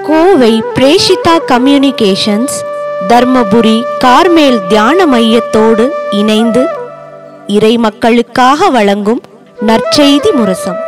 Kovai Preshitha communications Dharmapuri Carmel தியான மையத்தோடு இணைந்து இறை மக்களுக்காக வழங்கும் நற்செய்தி முரசம்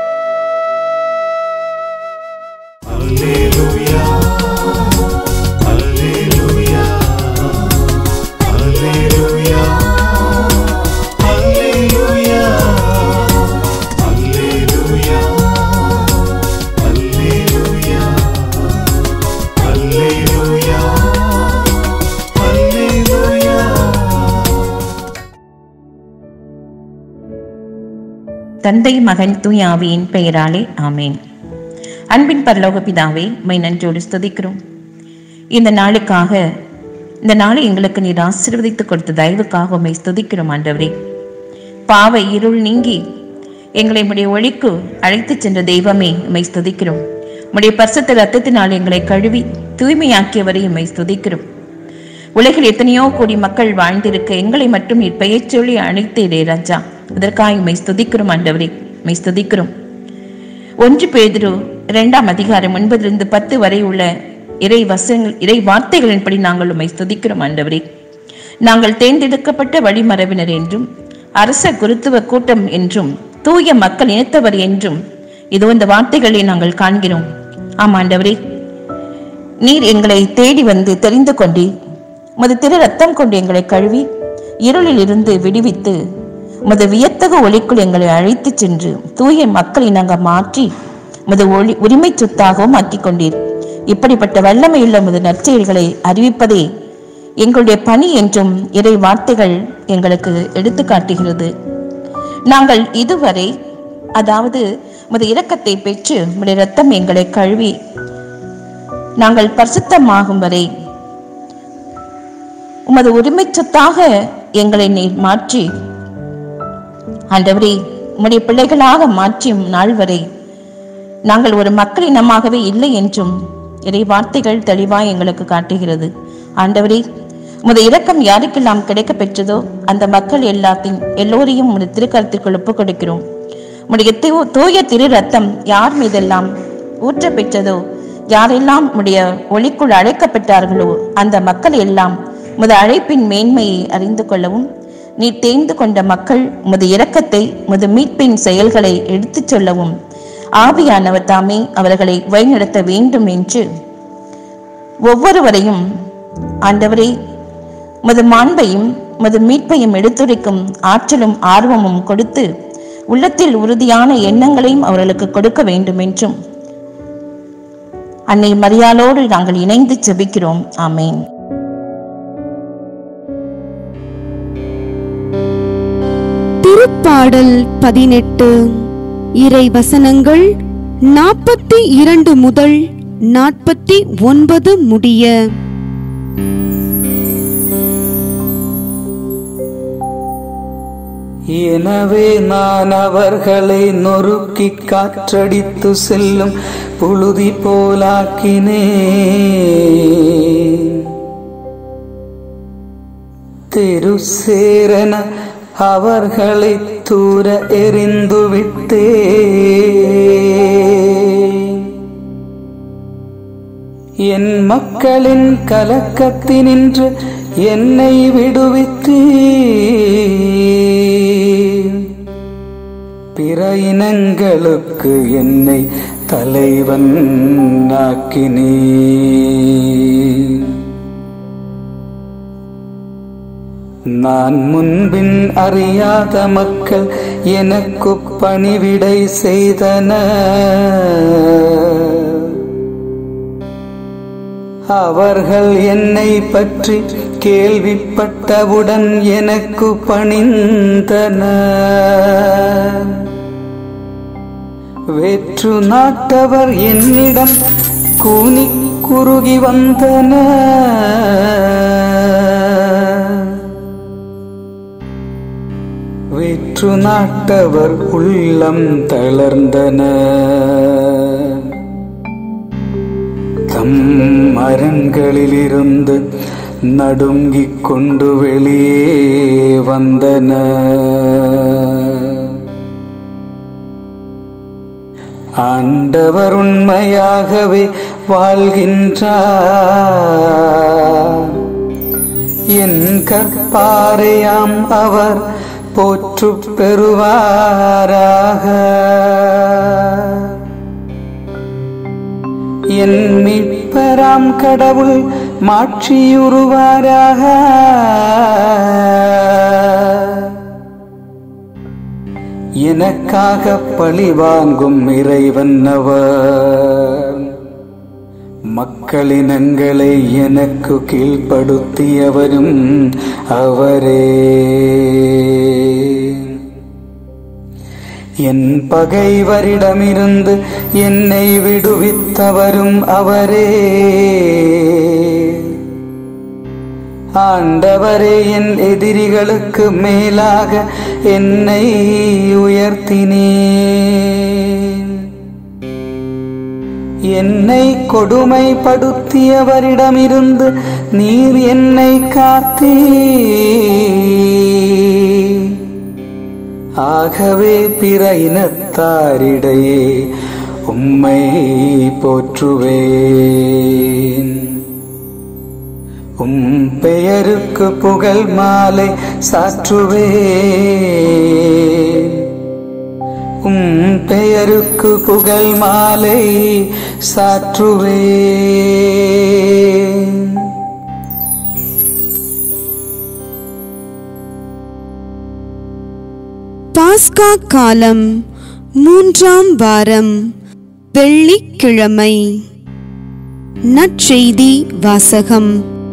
தந்தை மகன் தூய ஆவியின் பெயராலே ஆமேன் அன்பின் பரலோக பிதாவே மை நன்றோடு ஸ்துதிக்கிறோம் இந்த நாளுக்காக இந்த நாளை எங்களுக்கு நீர் ஆசீர்வதித்து கொடுத்த தயவுக்காக உம்மை ஸ்துதிக்கிறோம் ஆண்டவரே பாவ இருள் நீங்கி எங்களை உடைய ஒளிக்கு அழைத்துச் சென்ற தெய்வமே உம்மை ஸ்துதிக்கிறோம் உடைய பரிசுத்த ரத்தத்தினால் எங்களை கழுவி தூய்மையாக்கியவரை உம்மை ஸ்துதிக்கிறோம் உலகில் எத்தனையோ கோடி மக்கள் வாழ்ந்திருக்க எங்களை மட்டும் இப்பெயர் சொல்லி அழைத்தீரே ராஜா இதற்காக உம்மை ஸ்துதிக்கிறோம் ஆண்டவரே உம்மை ஸ்துதிக்கிறோம் ஒன்று பேதுரு இரண்டாம் அதிகாரம் ஒன்பதிலிருந்து பத்து வரை உள்ள இறை வசங்கள் இறை வார்த்தைகளின்படி நாங்கள் உம்மை ஸ்துதிக்கிறோம் ஆண்டவரே நாங்கள் தேர்ந்தெடுக்கப்பட்ட வழிமரபினர் என்றும் அரச குருத்துவ கூட்டம் என்றும் தூய மக்கள் இனத்தவர் என்றும் இதோ இந்த வார்த்தைகளை நாங்கள் காண்கிறோம் ஆம் ஆண்டவரே நீர் எங்களை தேடி வந்து தெரிந்து கொண்டீர் உமது திரு ரத்தம் கொண்டு எங்களை கழுவி இருளில் இருந்து விடுவித்து உமது வியத்தகு ஒளிக்குள் எங்களை அழைத்துச் சென்று தூய மக்களை நாங்கள் மாற்றி உமது ஒளி உரிமை சொத்தாகவும் ஆக்கிக் கொண்டீர் இப்படிப்பட்ட வல்லமையுள்ள உமது நற்செயல்களை அறிவிப்பதே எங்களுடைய பணி என்றும் இறை வார்த்தைகள் எங்களுக்கு எடுத்து காட்டுகிறது நாங்கள் இதுவரை அதாவது உமது இரக்கத்தை பெற்று உமது இரத்தம் எங்களை கழுவி நாங்கள் பரிசுத்தமாகும் வரை உமது உரிமை சொத்தாக எங்களை நீர் மாற்றி ஆண்டவரே உம்முடைய பிள்ளைகளாக மாற்றும் நாள் வரை நாங்கள் ஒரு மக்கள் இனமாகவே இல்லை என்றும் இறை வார்த்தைகள் தெளிவாய் எங்களுக்கு காட்டுகிறது ஆண்டவரே உமது இரக்கம் யாருக்கெல்லாம் கிடைக்க பெற்றதோ அந்த மக்கள் எல்லாத்தையும் எல்லோரையும் உமது திருக்கரத்திற்குள் ஒப்புக் கொடுக்கிறோம் உம்முடைய தூ- தூய திரு ரத்தம் யார் மீதெல்லாம் ஊற்ற பெற்றதோ யாரெல்லாம் உம்முடைய ஒளிக்குள் அழைக்கப்பட்டார்களோ அந்த மக்கள் எல்லாம் உமது அழைப்பின் மேன்மையை அறிந்து கொள்ளவும் நீ தேர்ந்து கொண்ட மக்கள் உமது இரக்கத்தை உமது மீட்பின் செயல்களை எடுத்துச் சொல்லவும் ஆவியானவர் தாமே அவர்களை வழிநடத்த வேண்டும் என்று ஒவ்வொருவரையும் ஆண்டவரே உமது மாண்பையும் உமது மீட்பையும் எடுத்துரைக்கும் ஆற்றலும் ஆர்வமும் கொடுத்து உள்ளத்தில் உறுதியான எண்ணங்களையும் அவர்களுக்கு கொடுக்க வேண்டும் என்றும் அன்னை மரியாளோடு நாங்கள் இணைந்து ஜெபிக்கிறோம் ஆமென் திருப்பாடல் பதினெட்டு இறை வசனங்கள் நாற்பத்தி இரண்டு முதல் நாற்பத்தி ஒன்பது முடிய எனவே நான் அவர்களை நொறுக்கி காற்றடித்து செல்லும் புழுதி போலாக்கினே திருசேரன அவர்களை தூர எறிந்து விட்டே என் மக்களின் கலக்கத்தினின்று என்னை விடுவித்தீ பிற இனங்களுக்கு என்னை தலைவன் ஆக்கினீ நான் முன்பின் அறியாத மக்கள் எனக்கு பணிவிடை செய்தன அவர்கள் என்னை பற்றி கேள்விப்பட்டவுடன் எனக்கு பணிந்தன வேற்று நாட்டவர் என்னிடம் கூனி குறுகி வந்தன வேற்று நாட்டவர் உள்ளம் தளர்ந்தன தம் மரங்களிலிருந்து நடுங்கிக் கொண்டு வெளியே வந்தன ஆண்டவர் உண்மையாகவே வாழ்கின்றார் என் கற்பாரையாம் அவர் போற்று பெறுவாராக என் மீட்பராம் கடவுள் மாட்சியுறுவாராக எனக்காக பழி வாங்கும் இறைவன் அவர் மக்களினங்களை எனக்கு கீழ்ப்படுத்தியவரும் அவரே என் பகைவரிடமிருந்து என்னை விடுவித்தவரும் அவரே ஆண்டவரே என் எதிரிகளுக்கு மேலாக என்னை உயர்த்தினேன் என்னை கொடுமைப்படுத்தியவரிடமிருந்து நீர் என்னை காத்தீ ஆகவே பிற இனத்தாரிடையே உம்மை போற்றுவேன் உம் பெயருக்கு புகழ் மாலை சாற்றுவேன் உம் பெயருக்கு புகழ் மாலை சாற்றுவேன் பாஸ்கா காலம் மூன்றாம் வாரம் வெள்ளிக்கிழமை நற்செய்தி வாசகம்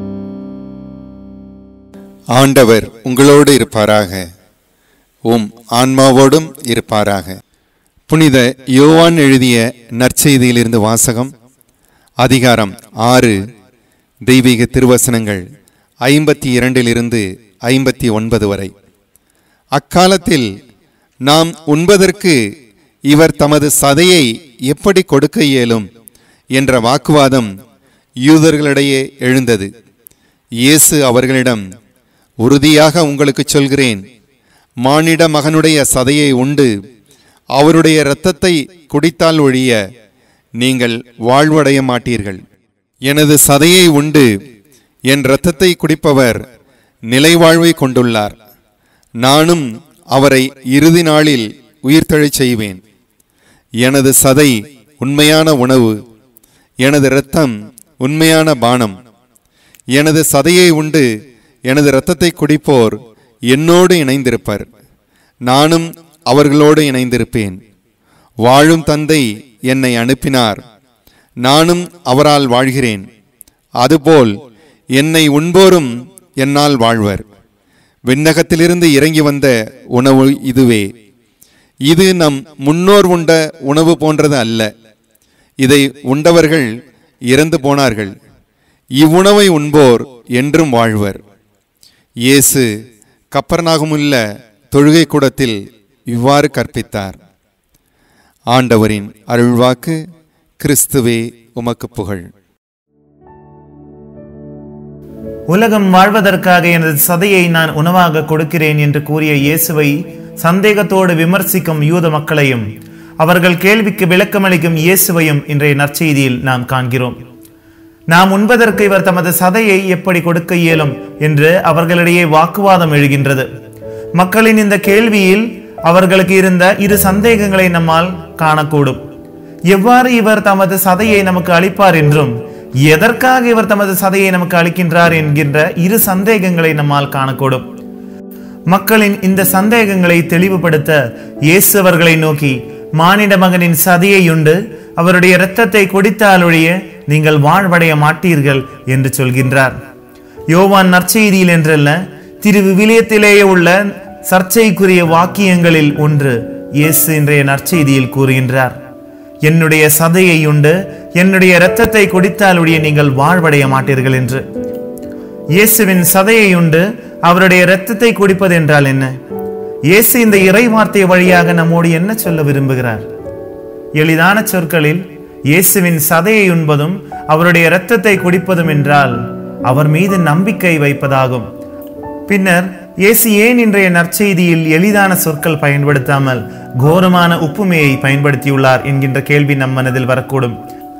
ஆண்டவர் உங்களோடு இருப்பாராக உம் ஆன்மாவோடும் இருப்பாராக புனித யோவான் எழுதிய நற்செய்தியிலிருந்து வாசகம் அதிகாரம் ஆறு தெய்வீக திருவசனங்கள் ஐம்பத்தி இரண்டிலிருந்து ஐம்பத்தி ஒன்பது வரை அக்காலத்தில் நாம் உண்பதற்கு இவர் தமது சதையை எப்படி கொடுக்க இயலும் என்ற வாக்குவாதம் யூதர்களிடையே எழுந்தது இயேசு அவர்களிடம் உறுதியாக உங்களுக்கு சொல்கிறேன் மானிட மகனுடைய சதையை உண்டு அவருடைய இரத்தத்தை குடித்தால் ஒழிய நீங்கள் வாழ்வடைய மாட்டீர்கள் எனது சதையை உண்டு என் இரத்தத்தை குடிப்பவர் நிலைவாழ்வை கொண்டுள்ளார் நானும் அவரை இறுதி நாளில் உயிர்த்தெழச் செய்வேன் எனது சதை உண்மையான உணவு எனது இரத்தம் உண்மையான பானம் எனது சதையை உண்டு எனது இரத்தத்தை குடிப்போர் என்னோடு இணைந்திருப்பர் நானும் அவர்களோடு இணைந்திருப்பேன் வாழும் தந்தை என்னை அனுப்பினார் நானும் அவரால் வாழ்கிறேன் அதுபோல் என்னை உண்போரும் என்னால் வாழ்வர் விண்ணகத்திலிருந்து இறங்கி வந்த உணவு இதுவே இது நம் முன்னோர் உண்ட உணவு போன்றது அல்ல இதை உண்டவர்கள் இறந்து போனார்கள் இவ்வுணவை உண்போர் என்றும் வாழ்வர் இயேசு கப்பர்நாகமுள்ள தொழுகை கூடத்தில் இவ்வாறு கற்பித்தார் ஆண்டவரின் அருள்வாக்கு கிறிஸ்துவே உமக்கு புகழ் உலகம் வாழ்வதற்காக எனது சதையை நான் உணவாக கொடுக்கிறேன் என்று கூறிய இயேசுவை சந்தேகத்தோடு விமர்சிக்கும் யூத மக்களையும் அவர்கள் கேள்விக்கு விளக்கமளிக்கும் இயேசுவையும் இன்றைய நற்செய்தியில் நாம் காண்கிறோம் நாம் உண்பதற்கு இவர் தமது சதையை எப்படி கொடுக்க இயலும் என்று அவர்களிடையே வாக்குவாதம் எழுகின்றது மக்களின் இந்த கேள்வியில் அவர்களுக்கு இருந்த இரு சந்தேகங்களை நம்மால் காணக்கூடும் எவ்வாறு இவர் தமது சதையை நமக்கு அளிப்பார் என்றும் எதற்காக இவர் தமது சதையை நமக்கு அளிக்கின்றார் என்கின்ற இரு சந்தேகங்களை நம்மால் காணக்கூடும் மக்களின் இந்த சந்தேகங்களை தெளிவுபடுத்த இயேசு அவர்களை நோக்கி மானிட மகனின் சதையையுண்டு அவருடைய இரத்தத்தை குடித்தாலொழிய நீங்கள் வாழ்வடைய மாட்டீர்கள் என்று சொல்கின்றார் யோவான் நற்செய்தியில் என்றல்ல திரு விவிலியத்திலேயே உள்ள சர்ச்சைக்குரிய வாக்கியங்களில் ஒன்று இயேசு இன்றைய நற்செய்தியில் கூறுகின்றார் என்னுடைய சதையை உண்டு என்னுடைய இரத்தத்தை குடித்தாலுடைய நீங்கள் வாழ்வடைய மாட்டீர்கள் என்று இயேசுவின் சதையை உண்டு அவருடைய இரத்தத்தை குடிப்பது என்றால் என்ன இயேசு இந்த இறை வார்த்தை வழியாக நம்மோடு என்ன சொல்ல விரும்புகிறார் எளிதான சொற்களில் இயேசுவின் சதையை உண்பதும் அவருடைய இரத்தத்தை குடிப்பதும் என்றால் அவர் மீது நம்பிக்கை வைப்பதாகும் பின்னர் இயேசு ஏன் இன்றைய நற்செய்தியில் எளிதான சொற்கள் பயன்படுத்தாமல் கோரமான உப்புமையை பயன்படுத்தியுள்ளார் என்கின்ற கேள்வி நம் மனதில் வரக்கூடும்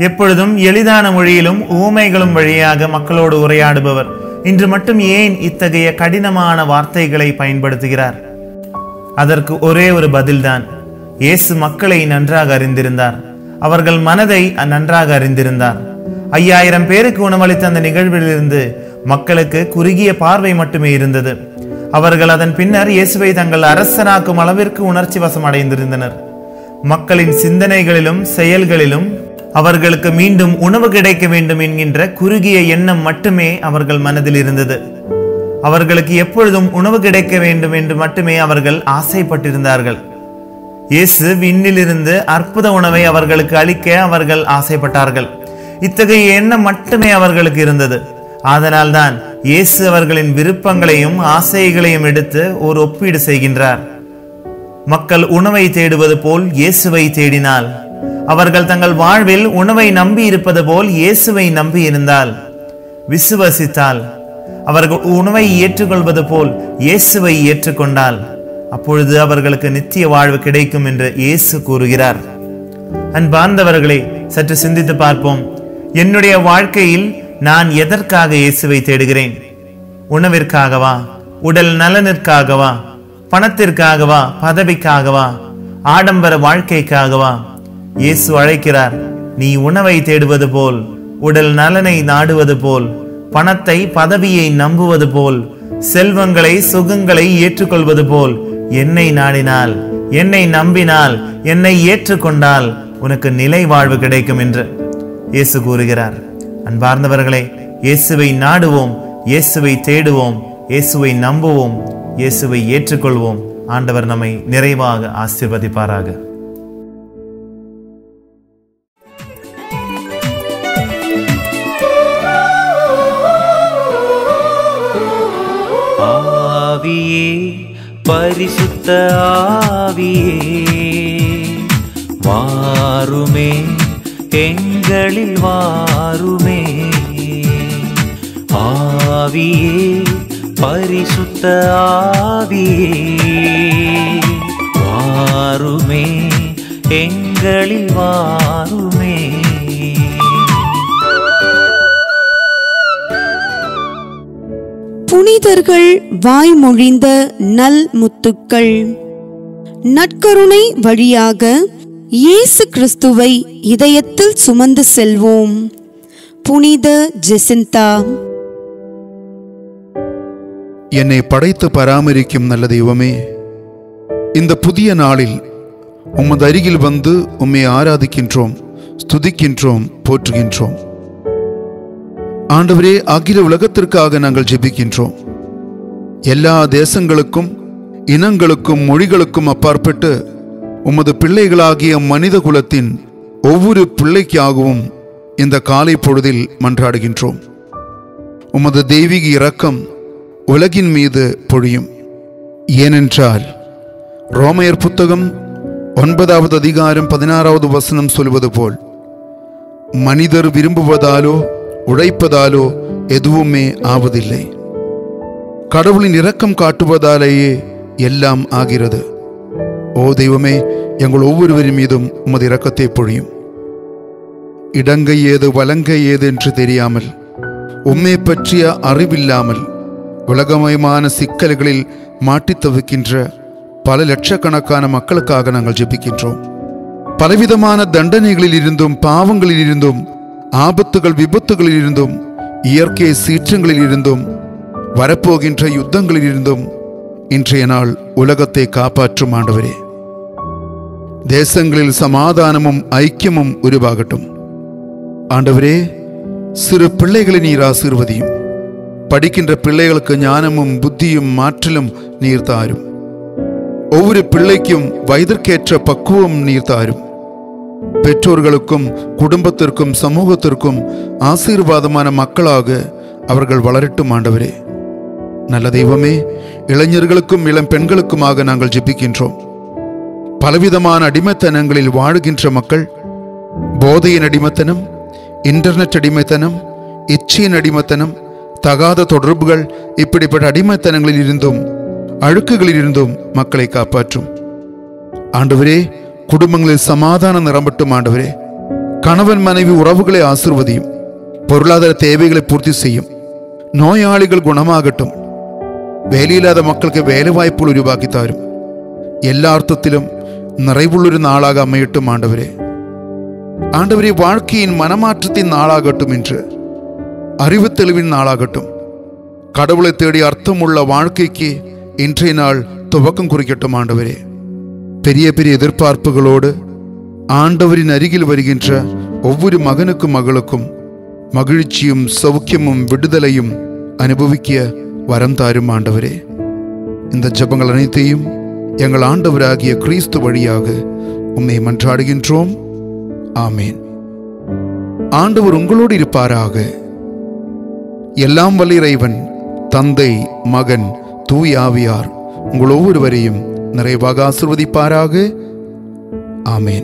எப்பொழுதும் எளிதான மொழியிலும் ஊமைகளும் வழியாக மக்களோடு உரையாடுபவர் இன்று மட்டும் ஏன் இத்தகைய கடினமான வார்த்தைகளை பயன்படுத்துகிறார் அதற்கு ஒரே ஒரு பதில்தான் இயேசு மக்களை நன்றாக அறிந்திருந்தார் அவர்கள் மனதை நன்றாக அறிந்திருந்தார் ஐயாயிரம் பேருக்கு உணவளித்த அந்த நிகழ்விலிருந்து மக்களுக்கு குறுகிய பார்வை மட்டுமே இருந்தது அவர்கள் அதன் பின்னர் இயேசுவை தங்கள் அரசனாக்கும் அளவிற்கு உணர்ச்சி வசம் அடைந்திருந்தனர் மக்களின் சிந்தனைகளிலும் செயல்களிலும் அவர்களுக்கு மீண்டும் உணவு கிடைக்க வேண்டும் என்கின்ற குறுகிய எண்ணம் மட்டுமே அவர்கள் மனதில் இருந்தது அவர்களுக்கு எப்பொழுதும் உணவு கிடைக்க வேண்டும் என்று மட்டுமே அவர்கள் ஆசைப்பட்டிருந்தார்கள் இயேசு விண்ணிலிருந்து அற்புத உணவை அவர்களுக்கு அளிக்க அவர்கள் ஆசைப்பட்டார்கள் இத்தகைய எண்ணம் மட்டுமே அவர்களுக்கு இருந்தது ஆதலால்தான் இயேசு அவர்களின் விருப்பங்களையும் ஆசைகளையும் எடுத்து ஒரு ஒப்பீடு செய்கின்றார் மக்கள் உணவை தேடுவது போல் இயேசுவை தேடினால் அவர்கள் தங்கள் வாழ்வில் உணவை நம்பி இருப்பது போல் இயேசுவை நம்பி இருந்தால் விசுவசித்தால் அவர்கள் உணவை ஏற்றுக்கொள்வது போல் இயேசுவை ஏற்றுக்கொண்டால் அப்பொழுது அவர்களுக்கு நித்திய வாழ்வு கிடைக்கும் என்று இயேசு கூறுகிறார் அன்பார்ந்தவர்களே சற்று சிந்தித்து பார்ப்போம் என்னுடைய வாழ்க்கையில் நான் எதற்காக இயேசுவை தேடுகிறேன் உணவிற்காகவா உடல் நலனிற்காகவா பணத்திற்காகவா பதவிக்காகவா ஆடம்பர வாழ்க்கைக்காகவா இயேசு அழைக்கிறார் நீ உணவை தேடுவது போல் உடல் நலனை நாடுவது போல் பணத்தை பதவியை நம்புவது போல் செல்வங்களை சுகங்களை ஏற்றுக்கொள்வது போல் என்னை நாடினால் என்னை நம்பினால் என்னை ஏற்றுக்கொண்டால் உனக்கு நிலை வாழ்வு கிடைக்கும் என்று இயேசு கூறுகிறார் அன்பார்ந்தவர்களே இயேசுவை நாடுவோம் இயேசுவை தேடுவோம் இயேசுவை நம்புவோம் இயேசுவை ஏற்றுக்கொள்வோம் ஆண்டவர் நம்மை நிறைவாக ஆசீர்வதிப்பாராக ஆவியே பரிசுத்த ஆவியே வாருமே எங்களில் வாருமே ஆவியே பரிசுத்த ஆவியே வாருமே எங்களில் வாருமே புனிதர்கள் வாய்மொழிந்த நல் முத்துக்கள் நற்கருணை வழியாக இயேசு கிறிஸ்துவை இதயத்தில் சுமந்து செல்வோம் புனித ஜெசிந்தா என்னை படைத்து பராமரிக்கும் நல்ல தெய்வமே இந்த புதிய நாளில் உமது அருகில் வந்து உம்மை ஆராதிக்கின்றோம் ஸ்துதிக்கின்றோம் போற்றுகின்றோம் ஆண்டவரே அகில உலகத்திற்காக நாங்கள் ஜெபிக்கின்றோம் எல்லா தேசங்களுக்கும் இனங்களுக்கும் மொழிகளுக்கும் அப்பாற்பட்டு உமது பிள்ளைகளாகிய மனித குலத்தின் ஒவ்வொரு பிள்ளைக்காகவும் இந்த காலை பொழுதில் மன்றாடுகின்றோம் உமது தெய்வீக இரக்கம் உலகின் மீது பொழியும் ஏனென்றால் ரோமையர் புத்தகம் ஒன்பதாவது அதிகாரம் பதினாறாவது வசனம் சொல்வது போல் மனிதர் விரும்புவதாலோ உழைப்பதாலோ எதுவுமே ஆவதில்லை கடவுளின் இரக்கம் காட்டுவதாலேயே எல்லாம் ஆகிறது ஓ தெய்வமே எங்கள் ஒவ்வொருவரின் மீதும் உமது இரக்கத்தை பொழியும் இடங்கை ஏது வலங்கை ஏது என்று தெரியாமல் உம்மை பற்றிய அறிவில்லாமல் உலகமயமான சிக்கல்களில் மாட்டித் தவிக்கின்ற பல லட்சக்கணக்கான மக்களுக்காக நாங்கள் ஜெபிக்கின்றோம் பலவிதமான தண்டனைகளில் இருந்தும் பாவங்களில் இருந்தும் ஆபத்துகள் விபத்துகளில் இருந்தும் இயற்கை சீற்றங்களில் இருந்தும் வரப்போகின்ற யுத்தங்களில் இருந்தும் இன்றைய நாள் உலகத்தை காப்பாற்றும் ஆண்டவரே தேசங்களில் சமாதானமும் ஐக்கியமும் உருவாகட்டும் ஆண்டவரே சிறு பிள்ளைகளை நீர் ஆசீர்வதியும் படிக்கின்ற பிள்ளைகளுக்கு ஞானமும் புத்தியும் மாற்றலும் நீர் தாரும் ஒவ்வொரு பிள்ளைக்கும் வயதிற்கேற்ற பக்குவம் நீர் தாரும் பெற்றோர்களுக்கும் குடும்பத்திற்கும் சமூகத்திற்கும் ஆசீர்வாதமான மக்களாக அவர்கள் வளரட்டும் ஆண்டவரே நல்ல தெய்வமே இளைஞர்களுக்கும் இளம் பெண்களுக்குமாக நாங்கள் ஜெபிக்கின்றோம் பலவிதமான அடிமைத்தனங்களில் வாழுகின்ற மக்கள் போதையின் அடிமைத்தனம் இன்டர்நெட் அடிமைத்தனம் இச்சையின் அடிமைத்தனம் தகாத தொடர்புகள் இப்படிப்பட்ட அடிமைத்தனங்களில் இருந்தும் அழுக்குகளில் இருந்தும் மக்களை காப்பாற்றும் ஆண்டவரே குடும்பங்களில் சமாதானம் நிரம்பட்டும் ஆண்டவரே கணவன் மனைவி உறவுகளை ஆசிர்வதியும் பொருளாதார தேவைகளை பூர்த்தி செய்யும் நோயாளிகள் குணமாகட்டும் വേലയില്ലാത്ത മക്കൾക്ക് വേലവായ്പകൾ ഉരുവാക്കി തരും എല്ലാ അർത്ഥത്തിലും നിറവുള്ളൊരു നാളാക അമ്മയിട്ടും ആണ്ടവരെ ஆண்டவரே வாழ்க்கையின் மனமாற்றத்தின் நாளாகட்டும் என்று அறிவு தெளிவின் நாளாகட்டும் கடவுளை தேடி அர்த்தமுள்ள வாழ்க்கைக்கு இன்றைய நாள் துவக்கம் குறிக்கட்டும் ஆண்டவரே பெரிய பெரிய எதிர்பார்ப்புகளோடு ஆண்டவரின் அருகில் வருகின்ற ஒவ்வொரு மகனுக்கும் மகளுக்கும் மகிழ்ச்சியும் சௌக்கியமும் விடுதலையும் அனுபவிக்க வரம் தாரும் ஆண்டவரே இந்த ஜெபங்கள் அனைத்தையும் எங்கள் ஆண்டவராகிய கிறிஸ்து வழியாக உம்மை மன்றாடுகின்றோம் ஆமேன் ஆண்டவர் உங்களோடு இருப்பாராக எல்லாம் வல்ல இறைவன் தந்தை மகன் தூய் ஆவியார் உங்கள் ஒவ்வொருவரையும் நிறைவாக ஆசிர்வதிப்பாராக ஆமேன்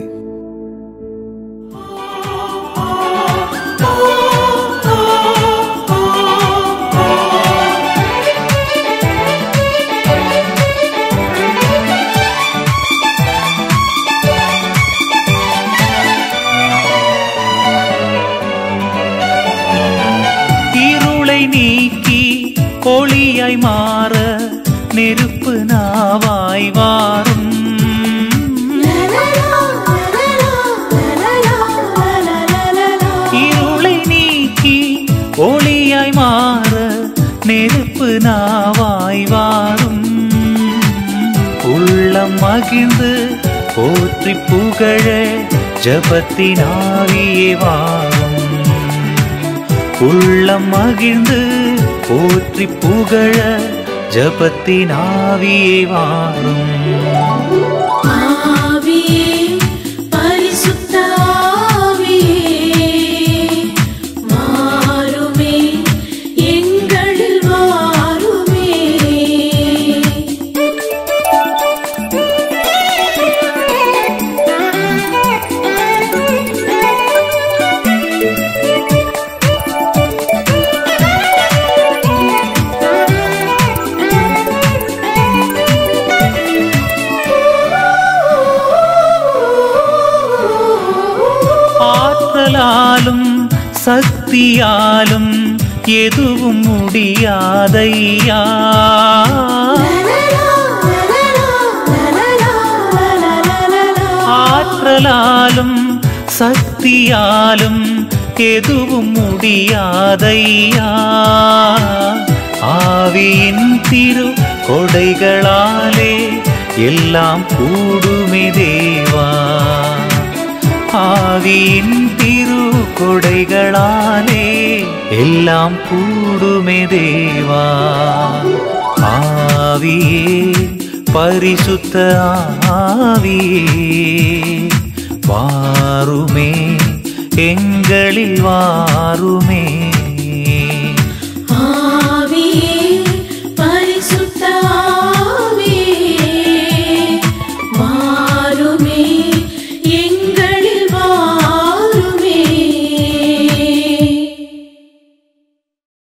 இருளை நீக்கி ஒளியாய் மாற நெருப்பு நாவாய் வாரும் இருளை நீக்கி ஒளியாய் மாற நெருப்பு நாவாய் வாரும் உள்ளம் மகிழ்ந்து போற்றி புகழ ஜபத்தினாவியே வாரும் உள்ளம் மகிழ்ந்து போற்றி புகழ ஜபத்தினாவியே வாரும் ஆவியே பரிசுத்த ஆவியே மாறுமே எங்களில் வாருமே ஆற்றலாலும் சக்தியாலும் எதுவும் முடியாதையா ஆற்றலாலும் சக்தியாலும் எதுவும் முடியாதையா ஆவியின் திரு கொடைகளாலே எல்லாம் கூடுமே தேவா ஆவியின் திரு கொடைகளாலே எல்லாம் கூடுமே தேவா ஆவியே பரிசுத்த ஆவியே வாருமே எங்களில் வாருமே